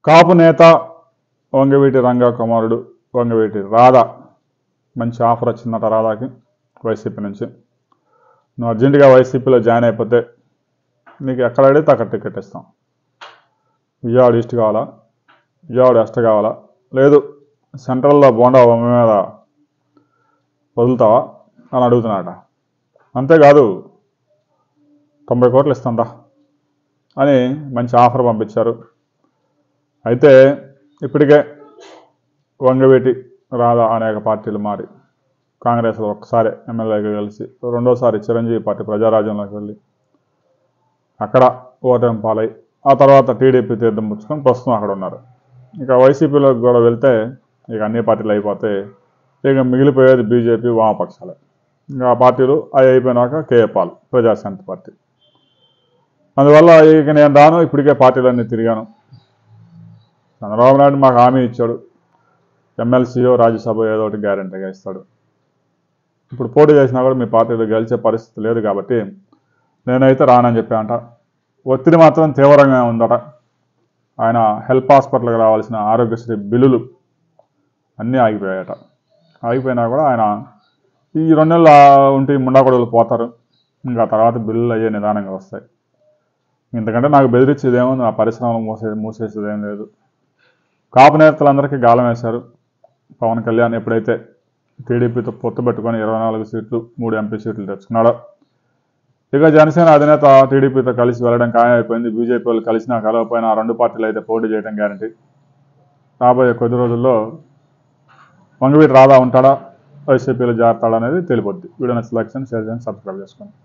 కాపు నేత వంగవీటి రంగా కుమారుడు వంగవీటి రాధ మంచి ఆఫర్ వచ్చిందట రాధాకి వైసీపీ నుంచి నువ్వు అర్జెంటుగా వైసీపీలో జాయిన్ అయిపోతే నీకు ఎక్కడ అడిగితే అక్కడ టికెట్ ఇస్తాం విజయవాడ ఈస్ట్ కావాలా విజయవాడ వెస్ట్ కావాలా లేదు సెంట్రల్లో బోండా బొమ్మ మీద వదులుతావా అని అడుగుతున్నాడట అంతేకాదు తొంభై కోట్లు ఇస్తాందా అని మంచి ఆఫర్ పంపించారు అయితే ఇప్పటికే వంగవీటి రాధా అనేక పార్టీలు మారి కాంగ్రెస్లో ఒక్కసారి ఎమ్మెల్యేగా కలిసి రెండోసారి చిరంజీవి పార్టీ ప్రజారాజ్యంలోకి వెళ్ళి అక్కడ ఓటమి పాలై ఆ తర్వాత టీడీపీ తీర్థం పుచ్చుకొని ప్రస్తుతం అక్కడ ఉన్నారు ఇక వైసీపీలోకి కూడా వెళ్తే ఇక అన్ని పార్టీలు అయిపోతే ఇక మిగిలిపోయేది బీజేపీ వామపక్షాలే ఇంకా ఆ పార్టీలు అవి అయిపోయినాక కేఏ పాల్ ప్రజాశాంతి పార్టీ అందువల్ల ఇక నేను రాను ఇప్పటికే పార్టీలన్నీ తిరిగాను చంద్రబాబు నాయుడు మాకు హామీ ఇచ్చాడు ఎమ్మెల్సీఓ రాజ్యసభ ఏదో ఒకటి గ్యారెంటీగా ఇస్తాడు ఇప్పుడు పోటీ చేసినా కూడా మీ పార్టీలో గెలిచే పరిస్థితి లేదు కాబట్టి నేనైతే రానని చెప్పా అంట ఒత్తిడి మాత్రం తీవ్రంగా ఉందట ఆయన హెల్ప్ హాస్పిటల్కి రావాల్సిన ఆరోగ్యశ్రీ బిల్లులు అన్నీ ఆగిపోయాయట ఆగిపోయినా కూడా ఆయన ఈ రెండు నెలలు ఉంటే ఈ ముండాకొడలు పోతారు ఇంకా తర్వాత బిల్లులు అయ్యే నిదానంగా వస్తాయి ఇంతకంటే నాకు బెదిరించేదేమో నా పరిశ్రమలు మూసే మూసేసేది ఏం లేదు కాపు నేతలందరికీ గాలం వేశారు పవన్ కళ్యాణ్ ఎప్పుడైతే టీడీపీతో పొత్తు పెట్టుకొని ఇరవై నాలుగు సీట్లు మూడు ఎంపీ సీట్లు తెచ్చుకున్నాడో ఇక జనసేన అధినేత టీడీపీతో కలిసి వెళ్ళడం ఖాయం అయిపోయింది బీజేపీ వాళ్ళు కలిసినా కలవపోయినా ఆ రెండు పార్టీలు అయితే పోటీ చేయడం గ్యారంటీ రాబోయే కొద్ది రోజుల్లో వంగవీటి రాధా ఉంటాడా వైసీపీలో జారుతాడా అనేది తెలిపొద్ది వీడియో నచ్చి లైక్ చేయండి షేర్ చేయండి సబ్స్క్రైబ్ చేసుకోండి